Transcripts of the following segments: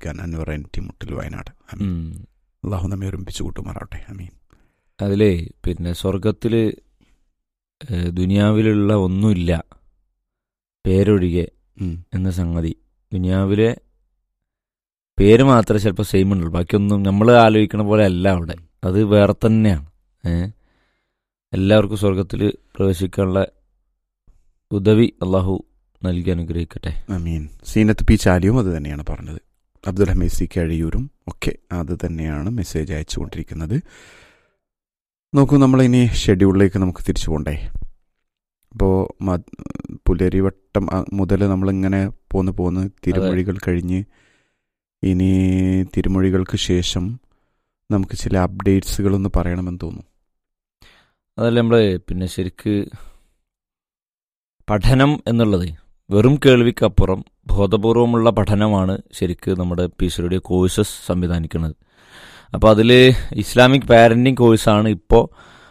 Khan Anwar N T മുട്ടിൽ വയനാട് അമീൻ ഉം. അള്ളാഹു നമ്മെ ഒരുമിച്ച് കൂട്ടുമാറാവട്ടെ അമീൻ അതിലേ പിന്നെ സ്വർഗത്തില് ഏഹ്, ദുനിയാവിലുള്ള ഒന്നുമില്ല പേരൊഴികെ ഉം. എന്ന സംഗതി ദുനിയാവിലെ പേര് മാത്രമേ ചിലപ്പോൾ സെയിം ഉള്ളൂ ബാക്കിയൊന്നും നമ്മൾ ആലോചിക്കണ പോലെ അല്ല അവിടെ അത് വേറെ തന്നെയാണ് ഏ എല്ലാവർക്കും സ്വർഗത്തിൽ പ്രവേശിക്കാനുള്ള ഉദവി അള്ളാഹു നൽകി അനുഗ്രഹിക്കട്ടെ അമീൻ സീനത്ത് പി ചാലിയും അത് തന്നെയാണ് പറഞ്ഞത് അബ്ദുൽ ഹമീദ് സി കഴിയൂരും ഒക്കെ അത് തന്നെയാണ് മെസ്സേജ് അയച്ചുകൊണ്ടിരിക്കുന്നത് നോക്കൂ നമ്മളിനി ഷെഡ്യൂളിലേക്ക് നമുക്ക് തിരിച്ചു പോണ്ടേ ഇപ്പോൾ പുലരിവട്ടം മുതൽ നമ്മളിങ്ങനെ പോന്ന് പോന്ന് തിരുമൊഴികൾ കഴിഞ്ഞ് ഇനി തിരുമൊഴികൾക്ക് ശേഷം നമുക്ക് ചില അപ്ഡേറ്റ്സുകളൊന്ന് പറയണമെന്ന് തോന്നുന്നു അതല്ല നമ്മൾ പിന്നെ ശരിക്ക് പഠനം എന്നുള്ളത് വെറും കേൾവിക്കപ്പുറം ബോധപൂർവമുള്ള പഠനമാണ് ശരിക്ക് നമ്മുടെ പീശ്വരുടെ കോഴ്സസ് സംവിധാനിക്കുന്നത് അപ്പോൾ അതിൽ ഇസ്ലാമിക് പാരൻറ്റിങ് കോഴ്സാണ് ഇപ്പോൾ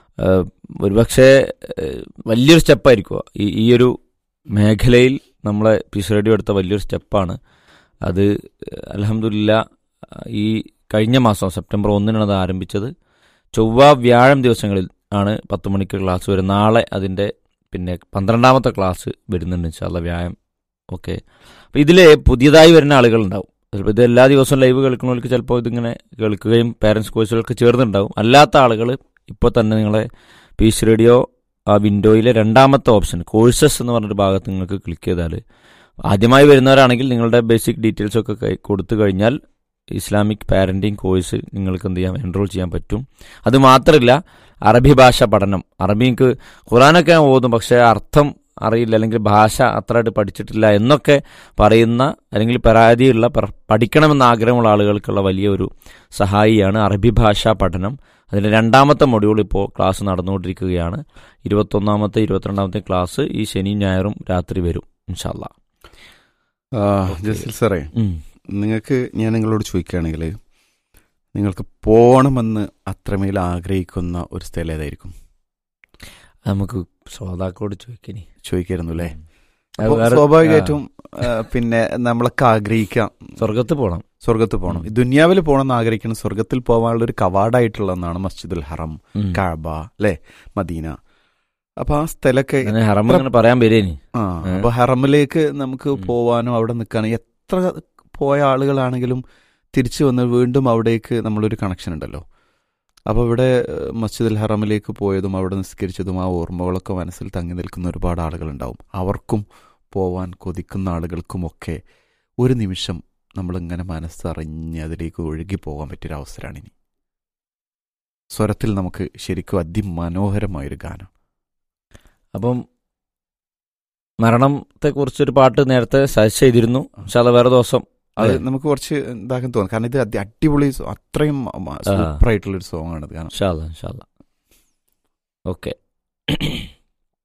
ഒരുപക്ഷെ ഏഹ്, വലിയൊരു സ്റ്റെപ്പായിരിക്കുക ഈ ഈ ഒരു മേഖലയിൽ നമ്മളെ പീശ്വരടി എടുത്ത വലിയൊരു സ്റ്റെപ്പാണ് അത് അലഹമില്ല ഈ കഴിഞ്ഞ മാസം സെപ്റ്റംബർ ഒന്നിനാണ് അത് ആരംഭിച്ചത് ചൊവ്വ വ്യാഴം ദിവസങ്ങളിൽ ആണ് പത്ത് മണിക്ക് ക്ലാസ് വരും നാളെ അതിൻ്റെ പിന്നെ പന്ത്രണ്ടാമത്തെ ക്ലാസ് വരുന്നുണ്ട് ഇൻഷാല്ല വ്യായാം ഓക്കെ അപ്പോൾ ഇതിൽ പുതിയതായി വരുന്ന ആളുകളുണ്ടാവും ചിലപ്പോൾ ഇത് എല്ലാ ദിവസവും ലൈവ് കേൾക്കുന്നവർക്ക് ചിലപ്പോൾ ഇതിങ്ങനെ കേൾക്കുകയും പാരൻസ് കോഴ്സുകൾക്ക് ചേർന്നുണ്ടാവും അല്ലാത്ത ആളുകൾ ഇപ്പോൾ തന്നെ നിങ്ങളെ പീസ് റേഡിയോ ആ വിൻഡോയിലെ രണ്ടാമത്തെ ഓപ്ഷൻ കോഴ്സസ് എന്ന് പറഞ്ഞൊരു ഭാഗത്ത് നിങ്ങൾക്ക് ക്ലിക്ക് ചെയ്താൽ ആദ്യമായി വരുന്നവരാണെങ്കിൽ നിങ്ങളുടെ ബേസിക് ഡീറ്റെയിൽസ് ഒക്കെ കൈ- കൊടുത്തു കഴിഞ്ഞാൽ ഇസ്ലാമിക് പാരന്റിങ് കോഴ്സ് നിങ്ങൾക്ക് എന്ത് ചെയ്യാം എൻറോൾ ചെയ്യാൻ പറ്റും അത് മാത്രമല്ല അറബി ഭാഷ പഠനം അറബിക്ക് ഖുറാനൊക്കെ ഞാൻ ഓതും പക്ഷേ അർത്ഥം അറിയില്ല അല്ലെങ്കിൽ ഭാഷ അത്രയായിട്ട് പഠിച്ചിട്ടില്ല എന്നൊക്കെ പറയുന്ന അല്ലെങ്കിൽ പരാതിയുള്ള പർ- പഠിക്കണമെന്ന ആഗ്രഹമുള്ള ആളുകൾക്കുള്ള വലിയ ഒരു സഹായിയാണ് അറബി ഭാഷാ പഠനം അതിൻ്റെ രണ്ടാമത്തെ മൊഡ്യൂൾ ഇപ്പോൾ ക്ലാസ് നടന്നുകൊണ്ടിരിക്കുകയാണ് ഇരുപത്തൊന്നാമത്തെ ഇരുപത്തിരണ്ടാമത്തെ ക്ലാസ് ഈ ശനിയും ഞായറും രാത്രി വരും ഇൻഷാല്ല ആ, ജസീൽ സാറേ ഉം. നിങ്ങൾക്ക് ഞാൻ നിങ്ങളോട് ചോദിക്കുകയാണെങ്കിൽ നിങ്ങൾക്ക് പോകണമെന്ന് അത്രമേൽ ആഗ്രഹിക്കുന്ന ഒരു സ്ഥലം ഏതായിരിക്കും നമുക്ക് ശ്രോതാക്കളോട് ചോദിക്കനി ചോദിക്കായിരുന്നു അല്ലേ അത് അപ്പോൾ വേറെ- സ്വാഭാവികമായിട്ടും ആ, പിന്നെ നമ്മളൊക്കെ ആഗ്രഹിക്കാം സ്വർഗത്ത് പോകണം സ്വർഗത്ത് പോകണം ഉം. ഈ ദുനിയാവിൽ പോകണം എന്ന് ആഗ്രഹിക്കണം സ്വർഗത്തിൽ പോകാനുള്ള ഒരു കവാടായിട്ടുള്ളതാണ് മസ്ജിദുൽ ഹറം ഉം. കാബ അല്ലേ മദീന അപ്പൊ ആ സ്ഥലമൊക്കെ അങ്ങനെ ഹറം അങ്ങനെ പറയാൻ വരേനി ആ ഏ. അപ്പൊ ഹറമിലേക്ക് നമുക്ക് ഉം. പോവാനും അവിടെ നിൽക്കാനും എത്ര പോയ ആളുകളാണെങ്കിലും തിരിച്ചു വന്ന് വീണ്ടും അവിടേക്ക് നമ്മളൊരു കണക്ഷൻ ഉണ്ടല്ലോ അപ്പോൾ ഇവിടെ ഏഹ്, മസ്ജിദുൽ ഹറമിലേക്ക് പോയതും അവിടെ നിസ്കരിച്ചതും ആ ഓർമ്മകളൊക്കെ മനസ്സിൽ തങ്ങി നിൽക്കുന്ന ഒരുപാട് ആളുകളുണ്ടാവും അവർക്കും പോവാൻ കൊതിക്കുന്ന ആളുകൾക്കുമൊക്കെ ഒരു നിമിഷം നമ്മളിങ്ങനെ മനസ്സറിഞ്ഞ് അതിലേക്ക് ഒഴുകി പോകാൻ പറ്റിയൊരു അവസരമാണ് ഇനി സ്വരത്തിൽ നമുക്ക് ശരിക്കും അതിമനോഹരമായൊരു ഗാനം അപ്പം മരണത്തെ കുറിച്ചൊരു പാട്ട് നേരത്തെ സജസ്റ്റ് ചെയ്തിരുന്നു പക്ഷെ അത് വേറെ ദിവസം അത് അതെ. നമുക്ക് കുറച്ച് ഇതാക്കാൻ തോന്നും കാരണം ഇത് അതി- അടിപൊളി സോ- അത്രയും സൂപ്പർ ആയിട്ടുള്ള ഒരു സോങ് ആണ് ഇത് കാരണം ഇൻഷാല്ല ഇൻഷാല്ല ഓക്കെ